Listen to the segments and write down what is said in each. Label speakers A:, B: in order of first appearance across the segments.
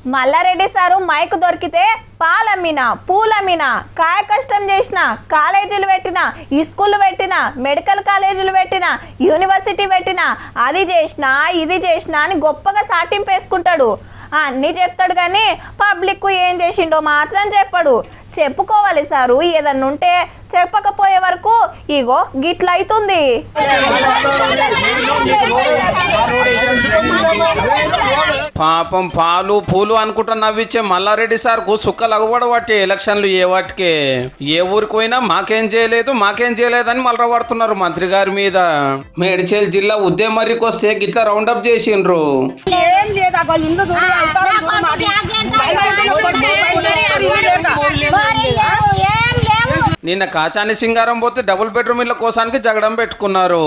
A: Mallareddy sir mic దొరికితే పాలమ్మిన పూలమ్మిన కాయ కష్టం చేసిన కాలేజీలు పెట్టిన స్కూళ్ళు పెట్టిన మెడికల్ కాలేజీలు పెట్టిన యూనివర్సిటీ పెట్టిన అది చేసిన ఇది చేసిన అని గొప్పగా సాటింపేసుకుంటాడు అన్నీ చెప్తాడు కానీ పబ్లిక్ ఏం చేసిండో మాత్రం చెప్పడు చెప్పుకోవాలి సారు ఏదన్నా ఉంటే చెప్పకపోయే వరకు ఇగో గిట్ల అవుతుంది
B: పాపం పాలు పూలు అనుకుంటా నవ్విచ్చే మల్లారెడ్డి సార్కు సుక్కలు అగబడబట్టి ఎలక్షన్లు ఏ వాటికే ఏ ఊరికి పోయినా మాకేం చేయలేదు మాకేం చేయలేదని మలరబడుతున్నారు మంత్రి గారి మీద మేడ్చల్ జిల్లా ఉద్యమర్రికి వస్తే గిట్లా రౌండప్ చేసిండ్రు
C: ఏం లేదు అగో ఇల్లు చూడు అంటారు చూడు మాది. బయట ఉన్న కొడుకు, బయట ఉన్న ఇల్లు లేదా?
B: నిన్న కాచాని సింగారం పోతే డబుల్ బెడ్రూమ్ ఇళ్ళ కోసానికి జగడం పెట్టుకున్నారు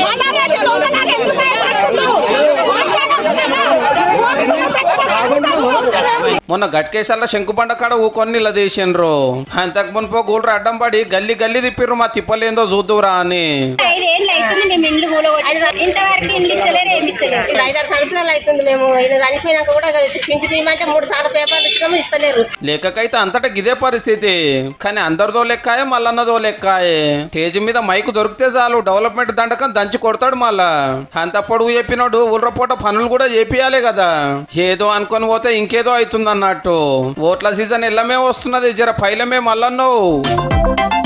B: మొన్న గట్కేశాల శంకుబండ కాడ ఊకొని నిలదీసిండ్రు అంతకు మునుపు గూళ్ళు అడ్డం పడి గల్లి గల్లి తిప్పిర్రు మా తిప్పలేందో చూద్దురా అని
D: ఐదేళ్ళు అవుతుంది మేము ఇండ్లు కూలగొట్టి ఇంతవరకు ఇండ్లు ఇస్తలేరు ఏమి ఇస్తలేరు
C: ఇప్పుడు ఐదారు సంవత్సరాలు అవుతుంది మేము ఈయన చనిపోయినాక కూడా పింఛన్ ఇవ్వమంటే మూడు సార్లు పేపర్లు ఇచ్చినాము ఇస్తలేరు
B: లేకకైతే అంతటా గిదే పరిస్థితి కానీ అందరిదో లెక్కాయే మల్లన్నదో లెక్కాయే స్టేజ్ మీద మైక్ దొరికితే చాలు డెవలప్మెంట్ దండకం దంచి కొడతాడు మళ్ళా అంత పొడుగు చెప్పినోడు ఊర్రపూట పనులు కూడా చేపియాలి కదా ఏదో అనుకొని పోతే ఇంకేదో అవుతుంది అన్నట్టు ఓట్ల సీజన్ ఎల్లమే వస్తున్నది జర పైలమే మల్లన్నో